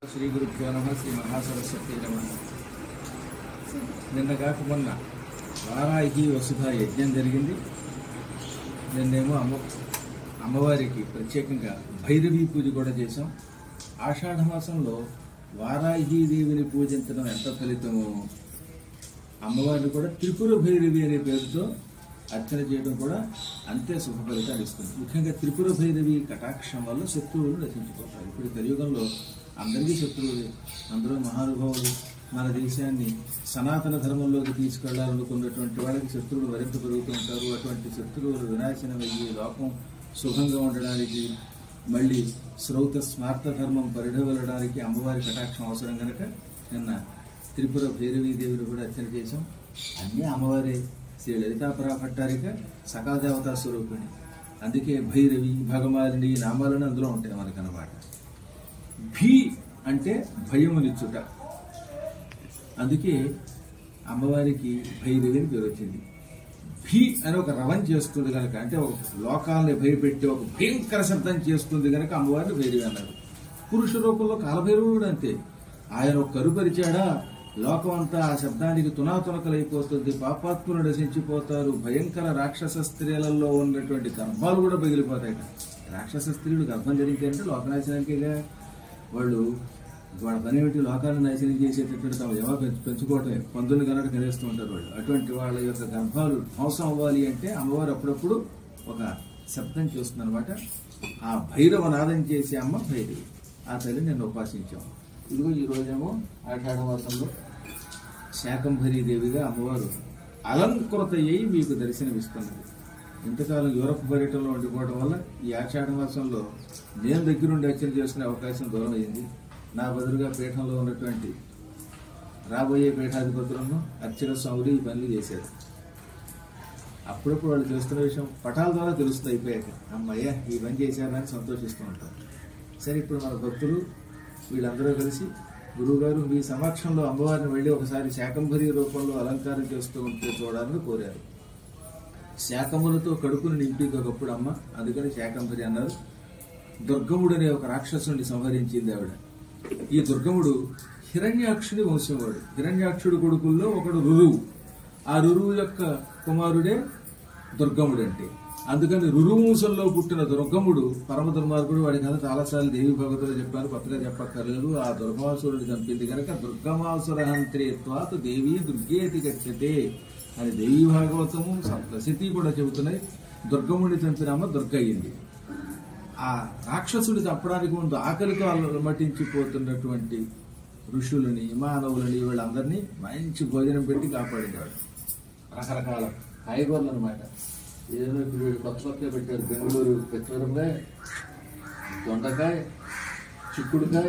శ్రీ గురుభ్యో నమ శ్రీ మహాసరస్వతి నమ నిన్న కాక మొన్న వారాహి వసుధ యజ్ఞం జరిగింది నిన్నేమో అమ్మ అమ్మవారికి ప్రత్యేకంగా భైరవీ పూజ కూడా చేశాం ఆషాఢ మాసంలో వారాహి దేవిని పూజించడం ఎంత ఫలితమో అమ్మవారిని కూడా త్రిపుర భైరవి అనే పేరుతో అర్చన చేయడం కూడా అంతే శుభ ఫలితాలు ఇస్తుంది ముఖ్యంగా త్రిపుర భైరవి కటాక్షం వల్ల శత్రువులు నశించిపోతారు ఇప్పుడు కలియుగంలో అందరికీ శత్రువులే అందరూ మహానుభావులు మన దేశాన్ని సనాతన ధర్మంలోకి తీసుకెళ్లాలనుకున్నటువంటి వాళ్ళకి శత్రువులు మరింత పెరుగుతూ ఉంటారు అటువంటి శత్రువులు వినాశనం అయ్యి లోకం సుఖంగా ఉండడానికి మళ్ళీ శ్రౌత స్మార్త ధర్మం పరిఢవలడానికి అమ్మవారి కటాక్షం అవసరం కనుక నిన్న త్రిపుర భైరవీ దేవిని కూడా అర్చన చేశాం అన్నీ అమ్మవారే శ్రీ లలితాపుర భట్టారిక సకల దేవతా స్వరూపిణి అందుకే భైరవి భగమాలిని ఈ నామాలను అందులో ఉంటాయి మనకు అన్నమాట భీ అంటే భయమునిచ్చుట అందుకే అమ్మవారికి భైరవి అని పేరు వచ్చింది భీ అని ఒక రవం చేస్తుంది కనుక అంటే ఒక లోకాలని భయపెట్టి ఒక భయంకర శబ్దం చేస్తుంది కనుక అమ్మవారిని భైరవి అన్నారు పురుష రూపంలో కాలభైరవుడు అంతే ఆయన ఒక కరుపరిచాడా లోకం అంతా ఆ శబ్దానికి తునాతునకలైపోతుంది పాపాత్ములు నశించిపోతారు భయంకర రాక్షస స్త్రీలలో ఉన్నటువంటి గర్భాలు కూడా పగిలిపోతాయి రాక్షస స్త్రీలు గర్భం జరిగితే లోకనాశనానికేగా వాళ్ళు వాళ్ళ పని ఏమిటి లోకాలను నాశనం చేసేటటువంటి తమ ఏమో పెంచు పెంచుకోవటమే పందులు కనుక తినేస్తూ ఉంటారు వాళ్ళు అటువంటి వాళ్ళ యొక్క గర్భాలు ధ్వంసం అవ్వాలి అంటే అమ్మవారు అప్పుడప్పుడు ఒక శబ్దం చేస్తుంది అనమాట ఆ భైరవ నాదం చేసే అమ్మ భైరవి ఆ తల్లి నేను ఉపాసించాం ఇదిగో ఈ రోజేమో ఆషాఢ మాసంలో శాకంభరీ దేవిగా అమ్మవారు అలంకృత అయ్యి మీకు దర్శనమిస్తున్నది ఇంతకాలం యూరప్ పర్యటనలో ఉండిపోవడం వల్ల ఈ ఆషాఢ మాసంలో నేను దగ్గరుండి అర్చన చేసుకునే అవకాశం దూరం అయింది నా బదులుగా పీఠంలో ఉన్నటువంటి రాబోయే పీఠాధిపతులను అర్చక స్వాములు ఈ పనులు చేశారు అప్పుడప్పుడు వాళ్ళు చేస్తున్న విషయం పటాల ద్వారా తెలుస్తుంది అయిపోయాక అమ్మయ్య ఈ పని చేశారని సంతోషిస్తూ ఉంటారు సరే ఇప్పుడు మన భక్తులు వీళ్ళందరూ కలిసి గురువుగారు మీ సమక్షంలో అమ్మవారిని వెళ్ళి ఒకసారి శాకంభరి రూపంలో అలంకారం చేస్తూ ఉంటే చూడాలని కోరారు శాకములతో కడుపును నింపింది ఒకప్పుడు అమ్మ అందుకని శాకంభరి అన్నారు దుర్గముడు అనే ఒక రాక్షసుని సంహరించింది ఆవిడ ఈ దుర్గముడు హిరణ్యాక్షుడి వంశంవాడు హిరణ్యాక్షుడి కొడుకుల్లో ఒకడు రురువు ఆ రురువు యొక్క కుమారుడే దుర్గముడు అంటే అందుకని రురువు వంశంలో పుట్టిన దుర్గముడు పరమ దుర్మార్గుడు వాడి కథ చాలాసార్లు దేవి భగవతులు చెప్పారు కొత్తగా చెప్పక్కర్లేదు ఆ దుర్గాసురుడు చంపింది కనుక దుర్గమాసుర హంత్రేత్వాత దేవి దుర్గేతి గచ్చతే అని దేవి భాగవతము సప్తశతి కూడా చెబుతున్నాయి దుర్గముడిని చంపిన అమ్మ దుర్గ అయ్యింది ఆ రాక్షసుడి చంపడానికి ముందు ఆకలితో అలమటించిపోతున్నటువంటి ఋషులని మానవులని వీళ్ళందరినీ మంచి భోజనం పెట్టి కాపాడేవాడు రకరకాల కాయగూరలు అనమాట ఏదైనా ఇప్పుడు వీళ్ళు కొత్త కొత్తగా పెట్టారు బెంగళూరు పెచ్చమిరపకాయ దొండకాయ చిక్కుడుకాయ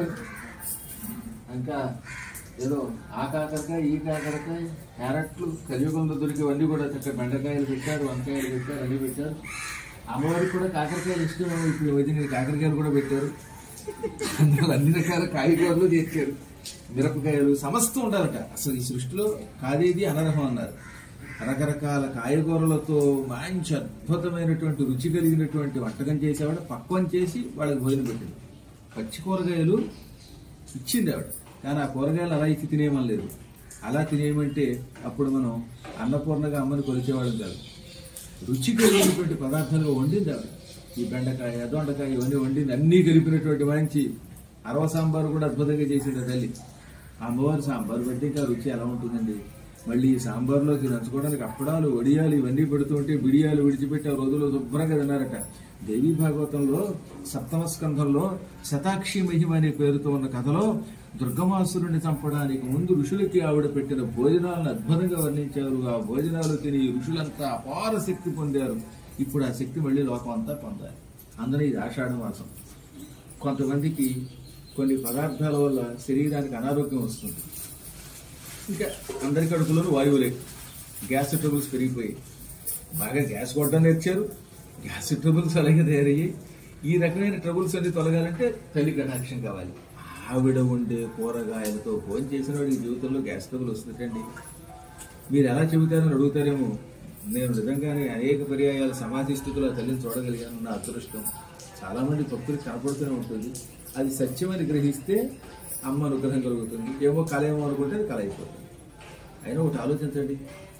ఇంకా ఏదో ఆ కాకరకాయ ఈ కాకరకాయ క్యారెట్లు కలియుగంలో దొరికేవన్నీ కూడా చక్కగా బెండకాయలు పెట్టారు వంకాయలు పెట్టారు అన్ని పెట్టారు అమ్మవారికి కూడా కాకరకాయలు ఇష్టం ఇప్పుడు వదిన కాకరకాయలు కూడా పెట్టారు అందులో అన్ని రకాల కాయగూరలు చేశారు మిరపకాయలు సమస్తం ఉండాలట అసలు ఈ సృష్టిలో కాదేది అనర్హం అన్నారు రకరకాల కాయగూరలతో మంచి అద్భుతమైనటువంటి రుచి కలిగినటువంటి వంటకం చేసేవాడు పక్వం చేసి వాళ్ళకి భోజనం పెట్టింది పచ్చి కూరగాయలు ఇచ్చింది ఆవిడ కానీ ఆ కూరగాయలు అలా ఇచ్చి తినేయమని లేదు అలా తినేయమంటే అప్పుడు మనం అన్నపూర్ణగా అమ్మని కొలిచేవాళ్ళం కాదు రుచి కలిగినటువంటి పదార్థాలుగా వండింది ఆవిడ ఈ బెండకాయ దొండకాయ ఇవన్నీ వండింది అన్నీ కలిపినటువంటి మంచి అరవ సాంబారు కూడా అద్భుతంగా చేసింది ఆ తల్లి ఆ అమ్మవారి సాంబారు పెట్టి ఇంకా రుచి ఎలా ఉంటుందండి మళ్ళీ ఈ సాంబార్లోకి నంచుకోవడానికి అప్పడాలు వడియాలు ఇవన్నీ పెడుతూ ఉంటే బిడియాలు విడిచిపెట్టి ఆ రోజుల్లో శుభ్రంగా తిన్నారట దేవీ భాగవతంలో సప్తమ స్కంధంలో శతాక్షి మహిమ అనే పేరుతో ఉన్న కథలో దుర్గమాసురుని చంపడానికి ముందు ఋషులకి ఆవిడ పెట్టిన భోజనాలను అద్భుతంగా వర్ణించారు ఆ భోజనాలు తిని ఋషులంతా అపార శక్తి పొందారు ఇప్పుడు ఆ శక్తి మళ్ళీ లోకం అంతా పొందాలి అందులో ఇది ఆషాఢ మాసం కొంతమందికి కొన్ని పదార్థాల వల్ల శరీరానికి అనారోగ్యం వస్తుంది ఇంకా అందరి కడుపులోనూ వాయువులే గ్యాస్ ట్రబుల్స్ పెరిగిపోయాయి బాగా గ్యాస్ కొట్టడం నేర్చారు గ్యాస్ ట్రబుల్స్ అలాగే తయారయ్యాయి ఈ రకమైన ట్రబుల్స్ అన్ని తొలగాలంటే తల్లి కటాక్షం కావాలి ఆవిడ ఉండే కూరగాయలతో భోజనం చేసిన వాడికి జీవితంలో గ్యాస్ ట్రబుల్ వస్తుందండి మీరు ఎలా చెబుతారని అడుగుతారేమో నేను నిజంగానే అనేక పర్యాయాలు సమాధి స్థితిలో ఆ తల్లిని చూడగలిగాను నా అదృష్టం చాలా మంది భక్తులు కనపడుతూనే ఉంటుంది అది సత్యమని గ్రహిస్తే అమ్మ అనుగ్రహం కలుగుతుంది ఏమో కళ ఏమో అనుకుంటే అది కళ అయిపోతుంది అయినా ఒకటి ఆలోచించండి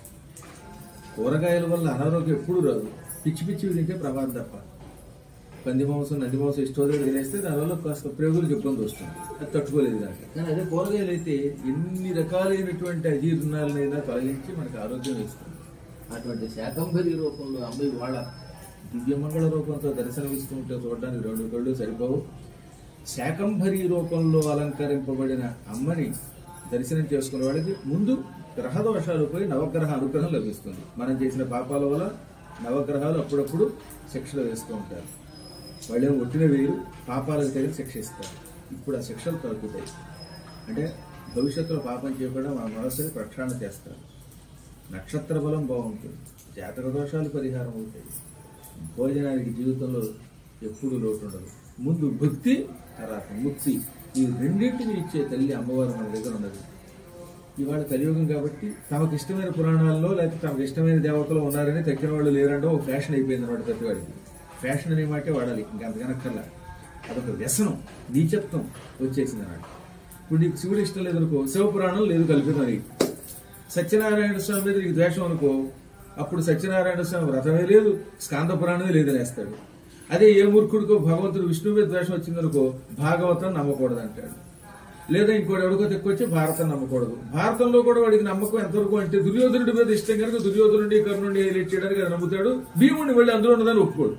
కూరగాయల వల్ల అనారోగ్యం ఎప్పుడు రాదు పిచ్చి పిచ్చివి తింటే ప్రమాదం తప్ప పంది మాంసం నది మాంసం ఇష్టోదే తినేస్తే దానివల్ల కాస్త ప్రేగులకు ఇబ్బంది వస్తుంది అది తట్టుకోలేదు దానికి కానీ అదే కూరగాయలు అయితే ఎన్ని రకాలైనటువంటి అజీర్ణాలనైనా తొలగించి మనకు ఆరోగ్యం ఇస్తుంది అటువంటి శాకంభరి రూపంలో అమ్మాయి వాళ్ళ దివ్యమంగళ రూపంతో దర్శనమిస్తుంటే చూడడానికి రెండు కళ్ళు సరిపోవు శాకంభరి రూపంలో అలంకరింపబడిన అమ్మని దర్శనం చేసుకున్న వాడికి ముందు గ్రహ దోషాలు పోయి నవగ్రహ అనుగ్రహం లభిస్తుంది మనం చేసిన పాపాల వల్ల నవగ్రహాలు అప్పుడప్పుడు శిక్షలు వేస్తూ ఉంటారు వాళ్ళేం ఒట్టిన వేరు పాపాలకు తగిన శిక్ష ఇస్తారు ఇప్పుడు ఆ శిక్షలు తగ్గుతాయి అంటే భవిష్యత్తులో పాపం చేయకుండా మన మనసుని ప్రక్షాళన చేస్తారు నక్షత్ర బలం బాగుంటుంది జాతక దోషాలు పరిహారం అవుతాయి భోజనానికి జీవితంలో ఎప్పుడు లోటు ఉండదు ముందు భక్తి తర్వాత ముక్తి ఈ రెండింటిని ఇచ్చే తల్లి అమ్మవారు మన దగ్గర ఉన్నది ఇవాళ కలియుగం కాబట్టి తమకు ఇష్టమైన పురాణాల్లో లేకపోతే తమకు ఇష్టమైన దేవతలు ఉన్నారని తక్కిన వాళ్ళు లేరంటే ఒక ఫ్యాషన్ అయిపోయింది అనమాట ప్రతివాడికి ఫ్యాషన్ అనే మాటే వాడాలి ఇంకా అంతకనక్కర్లా అదొక వ్యసనం నీచత్వం వచ్చేసింది అన్నమాట ఇప్పుడు నీకు శివుడు ఇష్టం లేదనుకో శివపురాణం లేదు కల్పితం నీకు సత్యనారాయణ స్వామి మీద నీకు ద్వేషం అనుకో అప్పుడు సత్యనారాయణ స్వామి వ్రతమే లేదు స్కాంద పురాణమే లేదనేస్తాడు అదే ఏ మూర్ఖుడికో భగవంతుడు విష్ణువు మీద ద్వేషం వచ్చిందనుకో భాగవతం నమ్మకూడదు అంటాడు లేదా ఇంకోటి ఎవరికో తెక్కొచ్చి భారతం నమ్మకూడదు భారతంలో కూడా వాడికి నమ్మకం ఎంతవరకు అంటే దుర్యోధనుడి మీద ఇష్టం కనుక దుర్యోధనుడి కర్ణుడి హైలైట్ చేయడానికి అది నమ్ముతాడు భీముడిని వెళ్ళి అందులో ఉన్నదని ఒప్పుకోడు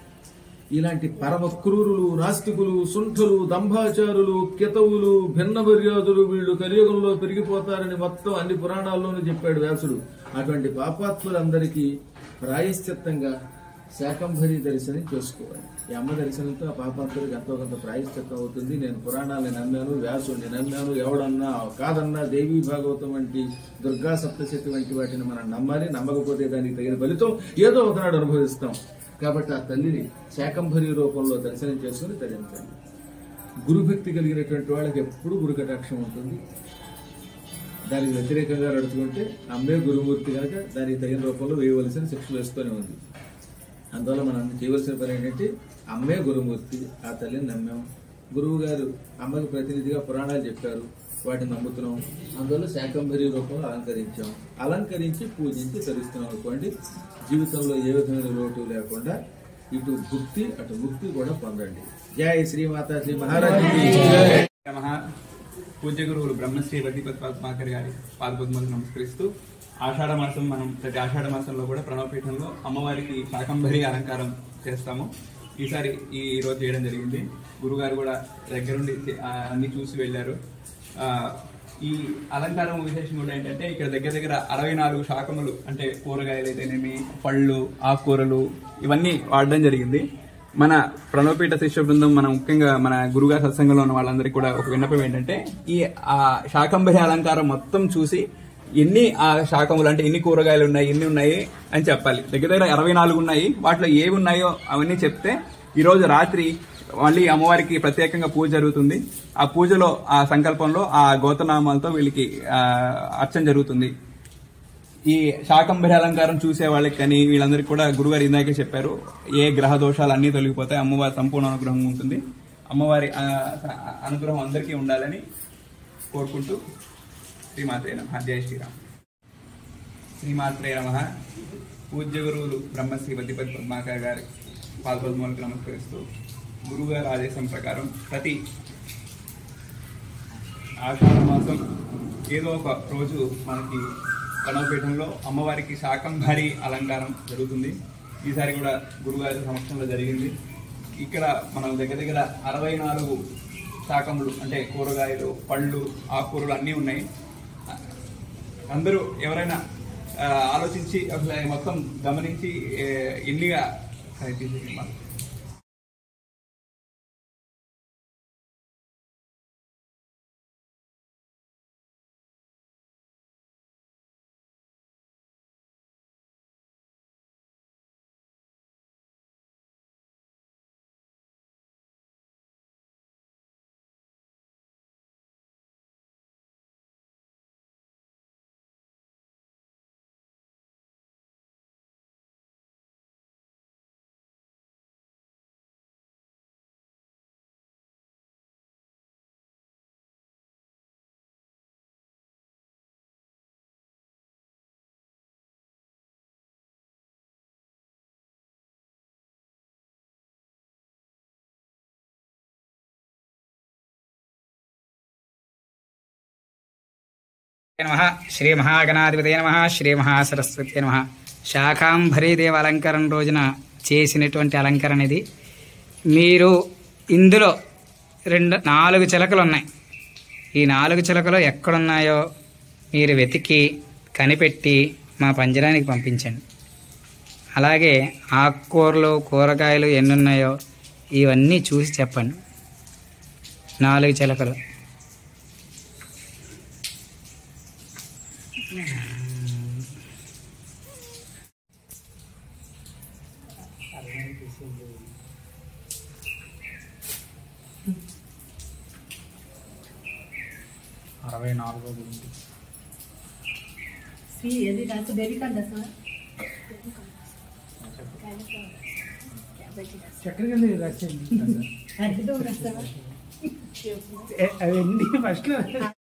ఇలాంటి పరమ క్రూరులు నాస్తికులు సుంఠులు దంభాచారులు కితవులు భిన్న మర్యాదులు వీళ్ళు కలియుగంలో పెరిగిపోతారని మొత్తం అన్ని పురాణాల్లోనూ చెప్పాడు వ్యాసుడు అటువంటి పాపాత్ములందరికీ ప్రాయశ్చిత్తంగా శాకంభరి దర్శనం చేసుకోవాలి ఈ అమ్మ దర్శనంతో ఆ పాపాత్ములకు ఎంతో కొంత ప్రాయశ్చిత్తం అవుతుంది నేను పురాణాలను నమ్మాను వ్యాసుడిని నమ్మాను ఎవడన్నా కాదన్నా దేవీ భాగవతం వంటి దుర్గా సప్తశతి వంటి వాటిని మనం నమ్మాలి నమ్మకపోతే దానికి తగిన ఫలితం ఏదో ఒకనాడు అనుభవిస్తాం కాబట్టి ఆ తల్లిని శాకంభరి రూపంలో దర్శనం చేసుకుని తరించండి గురుభక్తి కలిగినటువంటి వాళ్ళకి ఎప్పుడు గురు కటాక్షం ఉంటుంది దానికి వ్యతిరేకంగా నడుచుకుంటే అమ్మే గురుమూర్తి కనుక దానికి తగిన రూపంలో వేయవలసిన శిక్షలు వేస్తూనే ఉంది అందువల్ల మనం చేయవలసిన పని ఏంటంటే అమ్మే గురుమూర్తి ఆ తల్లిని నమ్మాం గురువు గారు అమ్మకు ప్రతినిధిగా పురాణాలు చెప్పారు వాటిని నమ్ముతున్నాం అందువల్ల శాకంభరి రూపంలో అలంకరించాం అలంకరించి పూజించి తరిస్తున్నాం అనుకోండి జీవితంలో ఏ విధమైన లోటు లేకుండా ఇటు భుక్తి అటు ముక్తి కూడా పొందండి జై శ్రీమాతా శ్రీ మహారాజు నమః పూజ్య గురువులు బ్రహ్మశ్రీ వడ్డీపతి పద్మాకర్ గారి పాదపద్మలకు నమస్కరిస్తూ ఆషాఢ మాసం మనం ప్రతి ఆషాఢ మాసంలో కూడా ప్రణవపీఠంలో అమ్మవారికి శాకంభరి అలంకారం చేస్తాము ఈసారి ఈ రోజు చేయడం జరిగింది గురుగారు కూడా దగ్గరుండి ఆ, అన్ని చూసి వెళ్ళారు ఆ, ఈ అలంకారం విశేషం కూడా ఏంటంటే ఇక్కడ దగ్గర దగ్గర అరవై నాలుగు శాఖములు అంటే కూరగాయలు అయితేనేమి పళ్ళు ఆకుకూరలు ఇవన్నీ వాడడం జరిగింది మన ప్రణవపీఠ శిష్య బృందం మనం ముఖ్యంగా మన గురుగారి సత్సంగంలో ఉన్న వాళ్ళందరికీ కూడా ఒక విన్నపం ఏంటంటే ఈ ఆ శాకంబరి అలంకారం మొత్తం చూసి ఎన్ని ఆ శాకములు అంటే ఎన్ని కూరగాయలు ఉన్నాయి ఎన్ని ఉన్నాయి అని చెప్పాలి దగ్గర దగ్గర అరవై నాలుగు ఉన్నాయి వాటిలో ఏవి ఉన్నాయో అవన్నీ చెప్తే ఈ రోజు రాత్రి మళ్ళీ అమ్మవారికి ప్రత్యేకంగా పూజ జరుగుతుంది ఆ పూజలో ఆ సంకల్పంలో ఆ గోతనామాలతో వీళ్ళకి ఆ, అర్చన జరుగుతుంది ఈ శాకంబరి అలంకారం చూసే వాళ్ళకి కానీ వీళ్ళందరికీ కూడా గురుగారు ఇందాకే చెప్పారు ఏ గ్రహ దోషాలు అన్నీ తొలగిపోతాయి అమ్మవారి సంపూర్ణ అనుగ్రహం ఉంటుంది అమ్మవారి ఆ, ఆ, అనుగ్రహం అందరికీ ఉండాలని కోరుకుంటూ శ్రీమాత్రే నమ జయ శ్రీరామ్ శ్రీమాత్రే నమ పూజ్య గురువులు బ్రహ్మశ్రీ వద్దిపతి పద్మాకర్ గారి పాదపద్మాలకు నమస్కరిస్తూ గురుగారి ఆదేశం ప్రకారం ప్రతి ఆషాఢ మాసం ఏదో ఒక రోజు మనకి కణవపీఠంలో అమ్మవారికి శాకంభరి అలంకారం జరుగుతుంది ఈసారి కూడా గురుగారి సమక్షంలో జరిగింది ఇక్కడ మనం దగ్గర దగ్గర అరవై నాలుగు శాకములు అంటే కూరగాయలు పళ్ళు ఆకుకూరలు అన్నీ ఉన్నాయి అందరూ ఎవరైనా ఆ, ఆలోచించి అసలు మొత్తం గమనించి ఏ, ఎన్నిగా సరే, తీసేయండి. నమ శ్రీ మహాగణాధిపతి నమ శ్రీ మహాసరస్వతి నమ శాకాంబరీ దేవ అలంకరణ రోజున చేసినటువంటి అలంకరణ ఇది మీరు ఇందులో రెండు నాలుగు చిలకలు ఉన్నాయి ఈ నాలుగు చిలకలు ఎక్కడున్నాయో మీరు వెతికి కనిపెట్టి మా పంజరానికి పంపించండి అలాగే ఆకుకూరలు కూరగాయలు ఎన్ని ఉన్నాయో ఇవన్నీ చూసి చెప్పండి నాలుగు చిలకలు అరవై నాలుగో గురించి Sì, è diventato delicato, sai? చక్కెర కింద రాసేయండి È dove sta? అవన్నీ ఫస్ట్